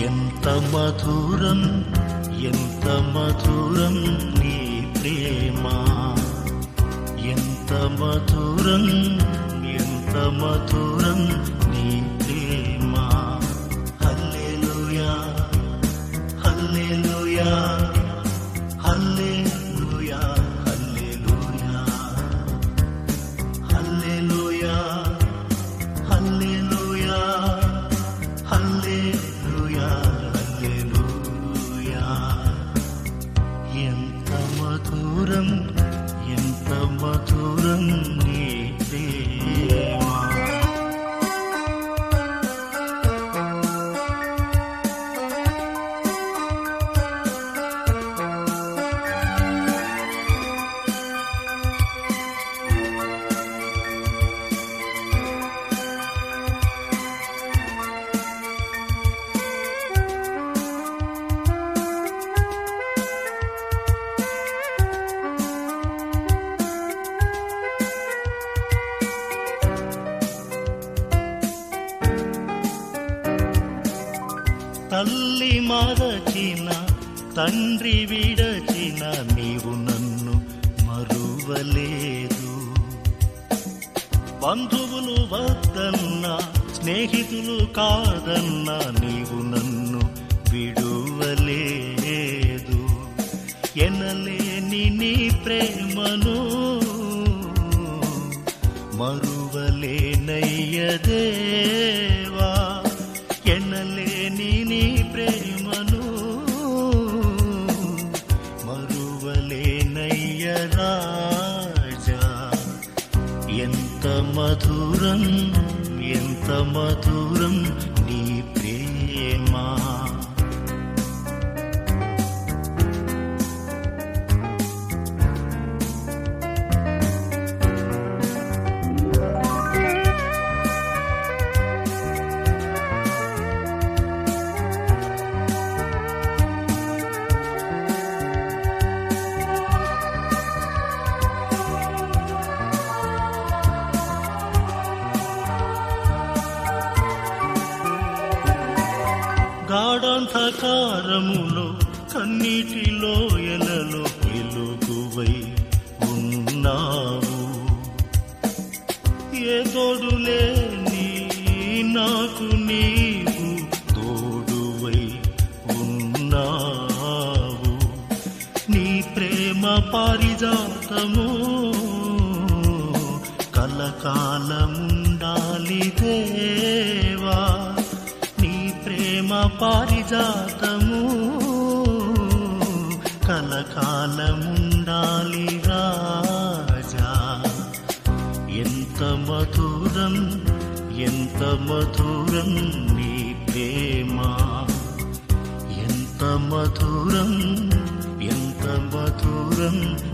ఎంత మధురం ఎంత మధురం నీ ప్రేమ ఎంత మధురం ఎంత మధురం నీ ప్రేమ హల్లెలూయా హల్లెలూయా హల్లెలూయా హల్లెలూయా హల్లెలూయా హల్లెలూయా హల్లెలూయా హల్లెలూయా ఎంత మధురం ఎంత మధురం నీ ప్రేమ తల్లి మరచిన తండ్రి విడచిన నీవు నన్ను మరువలేదు బంధువులు వద్దన్నా స్నేహితులు కాదన్నా నీవు నన్ను విడువలేదు ఎనలేని నీ ప్రేమను మరువలేనయ్యదేవా ఎనలేని నీ ప్రేమను మరువలేనయ్య రాజా ఎంత మధురం ఎంత మధురం నీ ప్రేమ గాఢాంధకారములో కన్నీటిలో ఎలలో వెలుగువై ఉన్నావు ఏ తోడులేని నాకు నీవు తోడువై ఉన్నావు నీ ప్రేమ పారిజాతము కలకాలముండాలి దేవా నీ ప్రేమ పారిజాతము కలకాలముండాలి రాజా ఎంత మధురం ఎంత మధురం నీ ప్రేమ ఎంత మధురం ఎంత మధురం